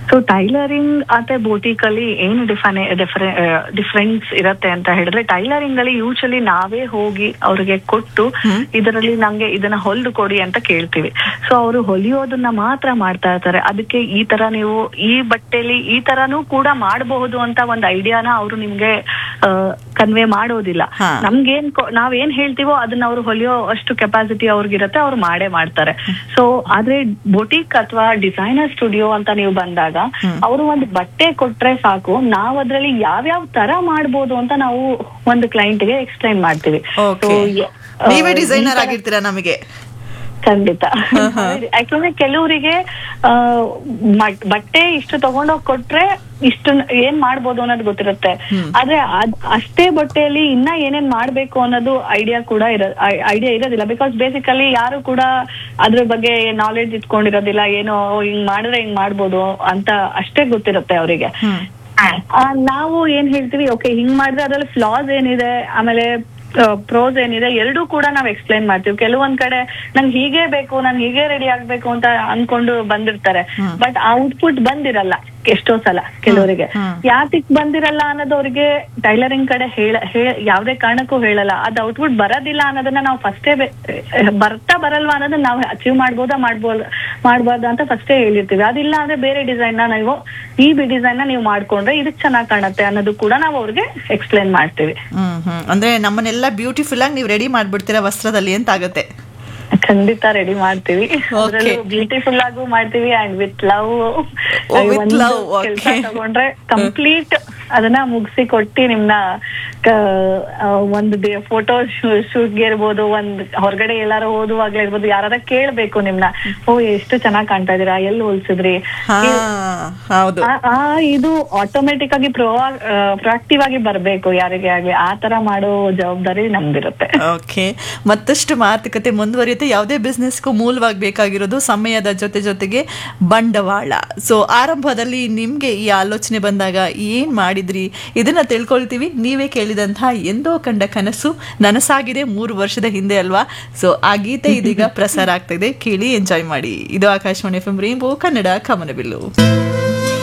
So tailoring ಮತ್ತೆ ಬೂಟಿಕ್ ಅಲ್ಲಿ ಏನು ಡಿಫನೆ ಡಿಫರೆನ್ಸ್ ಇರತ್ತೆ ಅಂತ ಹೇಳಿದ್ರೆ ಟೈಲರಿಂಗ್ ಅಲ್ಲಿ ಯೂಶಲಿ ನಾವೇ ಹೋಗಿ ಅವ್ರಿಗೆ ಕೊಟ್ಟು ಇದರಲ್ಲಿ ನಂಗೆ ಇದನ್ನ ಹೊಲ್ದು ಕೊಡಿ ಅಂತ ಕೇಳ್ತೀವಿ ಸೊ ಅವರು ಹೊಲಿಯೋದನ್ನ ಮಾತ್ರ ಮಾಡ್ತಾ ಇರ್ತಾರೆ ಅದಕ್ಕೆ ಈ ತರ ನೀವು ಈ ಬಟ್ಟೆಲಿ ಈ ತರನೂ ಕೂಡ ಮಾಡಬಹುದು ಅಂತ ಒಂದು ಐಡಿಯಾನ ಅವರು ನಿಮ್ಗೆ ಕನ್ವೆ ಮಾಡೋದಿಲ್ಲ ಹಾ. ನಮ್ಗೇನ್ ಕೊ- ನಾವೇನ್ ಹೇಳ್ತೀವೋ ಅದನ್ನ ಅವ್ರು ಹೊಲಿಯೋ ಅಷ್ಟು ಕೆಪಾಸಿಟಿ ಅವ್ರಿಗಿರತ್ತೆ ಅವ್ರು ಮಾಡೇ ಮಾಡ್ತಾರೆ ಸೊ ಆದ್ರೆ ಬೊಟಿಕ್ ಅಥವಾ ಡಿಸೈನರ್ ಸ್ಟುಡಿಯೋ ಅಂತ ನೀವು ಬಂದಾಗ ಅವರು ಒಂದು ಬಟ್ಟೆ ಕೊಟ್ರೆ ಸಾಕು ನಾವ್ ಅದ್ರಲ್ಲಿ ಯಾವ್ಯಾವ ತರ ಮಾಡ್ಬೋದು ಅಂತ ನಾವು ಒಂದು client ಗೆ ಎಕ್ಸ್ಪ್ಲೈನ್ ಮಾಡ್ತೀವಿ ಓಕೆ So, ಯ- ಆ, ನೀವೇ ಈ ಡಿಸೈನರ್ ತರ- ಆಗಿರ್ತೀರಾ ನಮಗೆ ಖಂಡಿತ ಯಾಕಂದ್ರೆ ಕೆಲವರಿಗೆ ಆ, ಮ- ಬಟ್ಟೆ ಇಷ್ಟು ತಗೊಂಡೋಗ್ ಕೊಟ್ರೆ ಇಷ್ಟು ಏನ್ ಮಾಡ್ಬೋದು ಅನ್ನೋದು ಗೊತ್ತಿರುತ್ತೆ ಆದ್ರೆ ಅದ್ ಅಷ್ಟೇ ಬಟ್ಟೆಯಲ್ಲಿ ಇನ್ನ ಏನೇನ್ ಮಾಡ್ಬೇಕು ಅನ್ನೋದು ಐಡಿಯಾ ಕೂಡ ಇರ ಐಡಿಯಾ ಇರೋದಿಲ್ಲ ಬಿಕಾಸ್ ಬೇಸಿಕಲಿ ಯಾರು ಕೂಡ ಅದ್ರ ಬಗ್ಗೆ ನಾಲೆಡ್ಜ್ ಇಟ್ಕೊಂಡಿರೋದಿಲ್ಲ ಏನೋ ಹಿಂಗ್ ಮಾಡಿದ್ರೆ ಹಿಂಗ್ ಮಾಡ್ಬೋದು ಅಂತ ಅಷ್ಟೇ ಗೊತ್ತಿರುತ್ತೆ ಅವರಿಗೆ ನಾವು ಏನ್ ಹೇಳ್ತೀವಿ ಓಕೆ ಹಿಂಗ್ ಮಾಡಿದ್ರೆ ಅದ್ರಲ್ಲಿ ಫ್ಲಾಸ್ ಏನಿದೆ ಆಮೇಲೆ ಪ್ರೋಸ್ ಏನಿದೆ ಎರಡೂ ಕೂಡ ನಾವ್ ಎಕ್ಸ್ಪ್ಲೈನ್ ಮಾಡ್ತೀವಿ ಕೆಲವೊಂದ್ ಕಡೆ ನಂಗೆ ಹೀಗೆ ಬೇಕು ನಾನು ಹೀಗೆ ರೆಡಿ ಆಗ್ಬೇಕು ಅಂತ ಅನ್ಕೊಂಡು ಬಂದಿರ್ತಾರೆ ಬಟ್ ಔಟ್ಪುಟ್ ಬಂದಿರಲ್ಲ ಎಷ್ಟೋ ಸಲ ಕೆಲವರಿಗೆ ಯಾತಿಕ್ ಬಂದಿರಲ್ಲ ಅನ್ನೋದು ಅವ್ರಿಗೆ ಟೈಲರಿಂಗ್ ಕಡೆ ಹೇಳ ಹೇಳ ಯಾವ್ದೇ ಕಾರಣಕ್ಕೂ ಹೇಳಲ್ಲ ಅದ್ ಔಟ್ಪುಟ್ ಬರೋದಿಲ್ಲ ಅನ್ನೋದನ್ನ ನಾವು ಫಸ್ಟೇ ಬರ್ತಾ ಬರಲ್ವಾ ಅನ್ನೋದನ್ನ ನಾವು ಅಚೀವ್ ಮಾಡ್ಬೋದಾ ಮಾಡ್ಬೋದ ಮಾಡ್ಬಾರ್ದ ಅಂತ ಫಸ್ಟೇ ಹೇಳಿರ್ತೀವಿ ಅದಿಲ್ಲ ಅಂದ್ರೆ ಬೇರೆ ಡಿಸೈನ್ ನ ನೀವು ಈ ಡಿಸೈನ್ ನ ನೀವು ಮಾಡ್ಕೊಂಡ್ರೆ ಇದಕ್ ಚೆನ್ನಾಗ್ ಕಾಣುತ್ತೆ ಅನ್ನೋದು ಕೂಡ ನಾವು ಅವ್ರಿಗೆ ಎಕ್ಸ್ಪ್ಲೇನ್ ಮಾಡ್ತೀವಿ ಹ್ಮ್ ಹ್ಮ್ ಅಂದ್ರೆ ನಮ್ಮನ್ನೆಲ್ಲ ಬ್ಯೂಟಿಫುಲ್ ಆಗಿ ನೀವು ರೆಡಿ ಮಾಡ್ಬಿಡ್ತೀರಾ ವಸ್ತ್ರದಲ್ಲಿ ಅಂತ ಆಗುತ್ತೆ ಖಂಡಿತ ರೆಡಿ ಮಾಡ್ತೀವಿ Okay. ಬ್ಯೂಟಿಫುಲ್ ಆಗೂ ಮಾಡ್ತೀವಿ and with love Oh, with love, okay. ತಗೊಂಡ್ರೆ ಕಂಪ್ಲೀಟ್ ಅದನ್ನ ಮುಗಿಸಿ ಕೊಟ್ಟಿ ನಿಮ್ನ ಕ- ಆ, ಒಂದು ಫೋಟೋ ಶೂಟ್ಗೆ ಇರ್ಬೋದು ಒಂದ್ ಹೊರಗಡೆ ಎಲ್ಲಾರು ಓದುವಾಗ್ಲೇ ಇರ್ಬೋದು ಯಾರಾರ ಕೇಳ್ಬೇಕು ನಿಮ್ನ ಓ ಎಷ್ಟು ಚೆನ್ನಾಗ್ ಕಾಣ್ತಾ ಇದೀರಾ ಎಲ್ಲಿ ಹೋಲ್ಸಿದ್ರಿ ಹಾ ಹೌದು ಆ- ಆ ಇದು ಆಟೋಮೆಟಿಕ್ ಆಗಿ ಪ್ರೊ ಪ್ರೊಆಕ್ಟಿವ್ ಆಗಿ ಬರ್ಬೇಕು ಯಾರಿಗೆ ಆಗ್ಲಿ ಆ ತರ ಮಾಡೋ ಜವಾಬ್ದಾರಿ ನಮ್ದಿರುತ್ತೆ ಓಕೆ ಮತ್ತಷ್ಟು ಮಾತುಕತೆ ಮುಂದುವರಿಯುತ್ತೆ ಯಾವುದೇ ಬಿಸ್ನೆಸ್ಗೂ ಮೂಲವಾಗಿ ಬೇಕಾಗಿರೋದು ಸಮಯದ ಜೊತೆ ಜೊತೆಗೆ ಬಂಡವಾಳ ಸೊ ಆರಂಭದಲ್ಲಿ ನಿಮಗೆ ಈ ಆಲೋಚನೆ ಬಂದಾಗ ಏನು ಮಾಡಿದ್ರಿ ಇದನ್ನ ತಿಳ್ಕೊಳ್ತೀವಿ ನೀವೇ ಕೇಳಿದಂತಹ ಎಂದೋ ಕಂಡ ಕನಸು ನನಸಾಗಿದೆ ಮೂರು ವರ್ಷದ ಹಿಂದೆ ಅಲ್ವಾ ಸೊ ಆ ಗೀತೆ ಇದೀಗ ಪ್ರಸಾರ ಆಗ್ತಾ ಇದೆ ಕೇಳಿ ಎಂಜಾಯ್ ಮಾಡಿ ಇದು Akashvani F M Rainbow Kannada ಕಮನಬಿಲ್ಲು